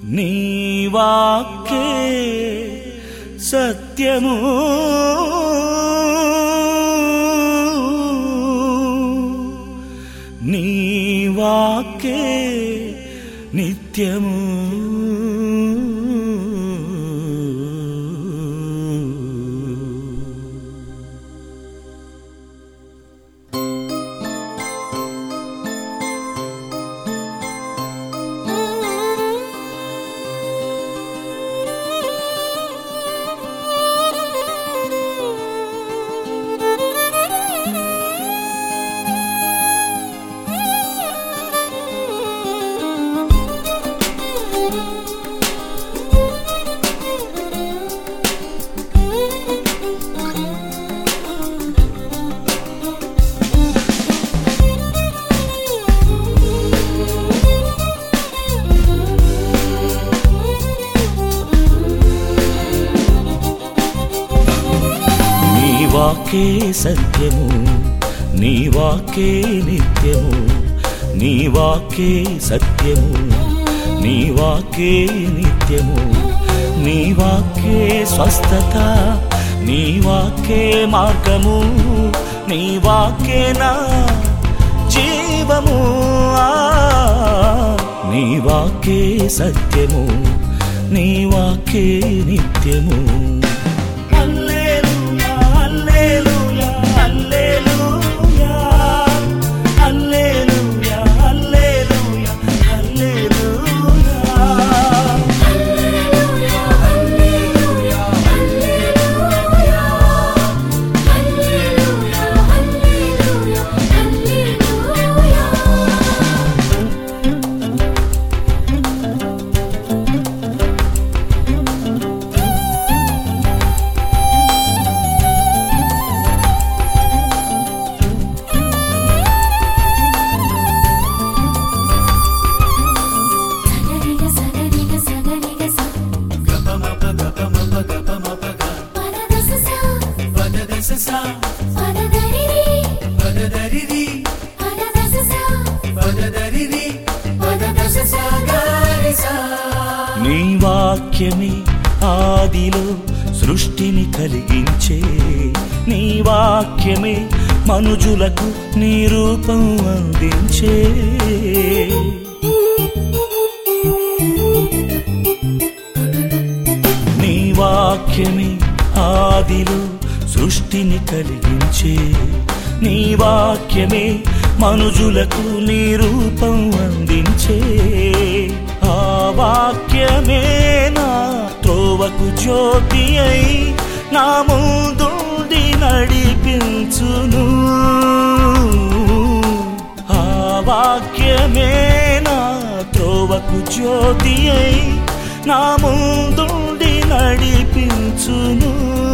నీ వాక్యే సత్యము నీ వాక్యే నిత్యము నీ వాకే సత్యము నీ వాకే నిత్యము నీ వాకే సత్యము నీ వాకే నిత్యము నీ వాకే స్వస్థత నీ వాకే మార్గము నీ వాకే నా జీవము ఆ, నీ వాకే సత్యము నీ వాకే నిత్యము హల్లెలూయా హల్లెలూయా హల్లెలూయా హల్లెలూయా హల్లెలూయా హల్లెలూయా సగరిగ సగరిగ సగరిగ స పదదస స పదదరిరి పదదస స పదదస స గరి స నీ వాక్యమే ఆదిలో సృష్టిని కలిగించే నీ వాక్యమే మనుజులకు నీ రూపం అందించే నీ వాక్యమే ఆదిలో సృష్టిని కలిగించే నీ వాక్యమే మనుజులకు నీ రూపం అందించే ఆ వాక్యమే నా త్రోవకు జ్యోతి అయి నా ముందుండి నడిపించును ఆ వాక్యమే నా త్రోవకు జ్యోతి అయి నా ముందుండి నడిపించును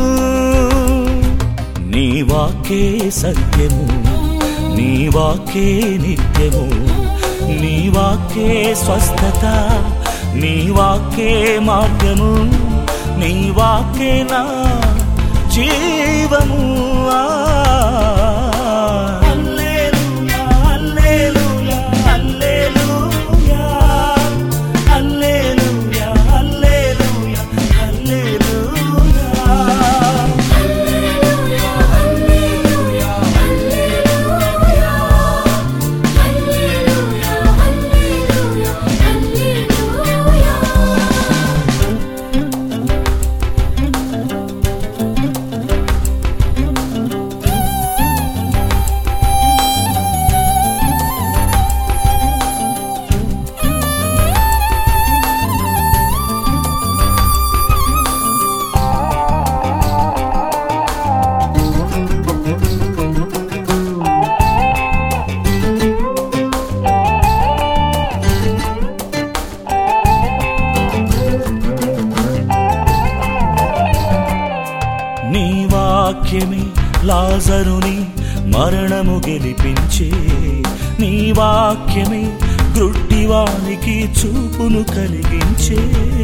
నీ వాకే సత్యము నీ వాకే నిత్యము నీ వాకే స్వస్థత నీ వాకే మార్గము నీ వాకే నా జీవము ఆ. హల్లెలూయా, హల్లెలూయా, హల్లెలూయా. హల్లెలూయా, హల్లెలూయా, హల్లెలూయా. నీ వాక్యమే లాజరుని మరణము గెలిపించే నీ వాక్యమే గ్రుడ్డివానికి చూపును కలిగించే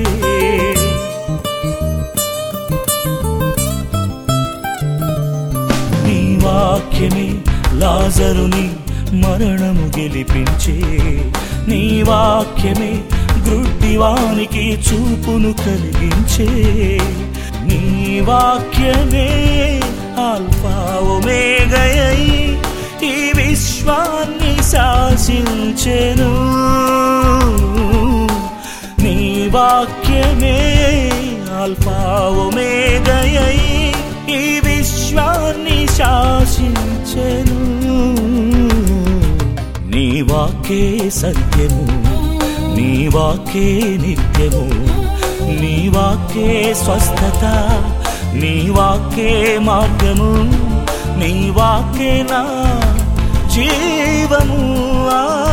నీ వాక్యమే లాజరుని మరణము గెలిపించే నీ వాక్యమే గ్రుడ్డివానికి చూపును కలిగించే నీ వాక్యమే ఆల్ఫా ఒమేగయై ఈ విశ్వాన్ని శాసించెను నీ వాక్యమే ఆల్ఫా ఒమేగయై ఈ విశ్వాన్ని శాసించెను నీ వాకే సత్యము నీ వాకే నిత్యము నీ వాకే స్వస్థత నీ వాకే మార్గము నీ వాకే నా జీవము ఆ